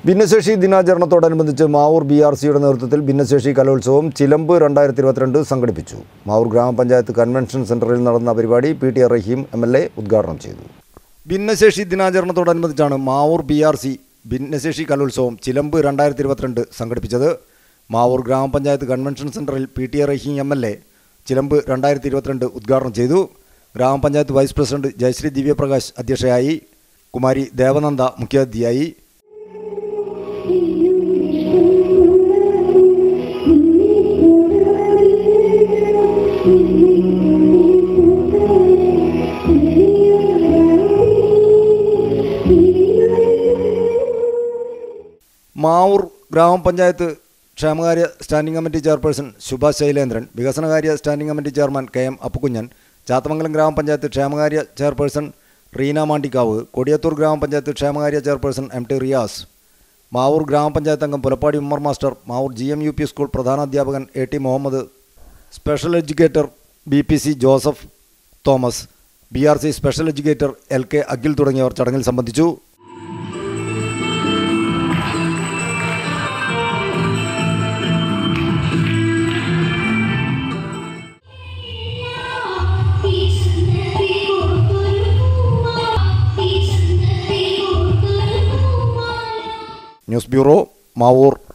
ഭിന്നശേഷി ദിനാചരണത്തോടനുബന്ധിച്ച് Mavoor B R സിയുടെ നേതൃത്വത്തിൽ ഭിന്നശേഷി കലോത്സവം ചിലമ്പ് രണ്ടായിരത്തി ഇരുപത്തിരണ്ട് സംഘടിപ്പിച്ചു മാവൂർ ഗ്രാമപഞ്ചായത്ത് കൺവെൻഷൻ സെന്ററിൽ നടന്ന പരിപാടി P T Rahim M L A ഉദ്ഘാടനം ചെയ്തു ഭിന്നശേഷി ദിനാചരണത്തോടനുബന്ധിച്ചാണ് മാവൂർ ബി ആർ സി ഭിന്നശേഷി കലോത്സവം ചിലമ്പ് രണ്ടായിരത്തി ഇരുപത്തിരണ്ട് സംഘടിപ്പിച്ചത് മാവൂർ ഗ്രാമപഞ്ചായത്ത് കൺവെൻഷൻ സെന്ററിൽ P T Rahim M L A Chilambu രണ്ടായിരത്തി ഇരുപത്തിരണ്ട് ഉദ്ഘാടനം ചെയ്തു ഗ്രാമപഞ്ചായത്ത് വൈസ് പ്രസിഡന്റ് ജയശ്രീ ദിവ്യപ്രകാശ് അധ്യക്ഷയായി കുമാരി ദേവനന്ദ മുഖ്യാതിഥിയായി മാവൂർ ഗ്രാമപഞ്ചായത്ത് ക്ഷേമകാര്യ standing committee chairperson Shubha Shailendran വികസനകാര്യ standing committee chairman K M Appukunjan Chathamangalam ഗ്രാമപഞ്ചായത്ത് ക്ഷേമകാര്യ ചെയർപേഴ്സൺ റീന മാണ്ടിക്കാവ് കൊടിയത്തൂർ ഗ്രാമപഞ്ചായത്ത് ക്ഷേമകാര്യ chairperson M T Riyas Mavoor ഗ്രാമപഞ്ചായത്ത് അംഗം Pulappadi Ummer master Mavoor G M U P school പ്രധാനാധ്യാപകൻ A T Muhammad special educator B P C Joseph Thomas B R C special educator L K Akhil തുടങ്ങിയവർ ചടങ്ങിൽ സംബന്ധിച്ചു ന്യൂസ് ബ്യൂറോ മാവൂർ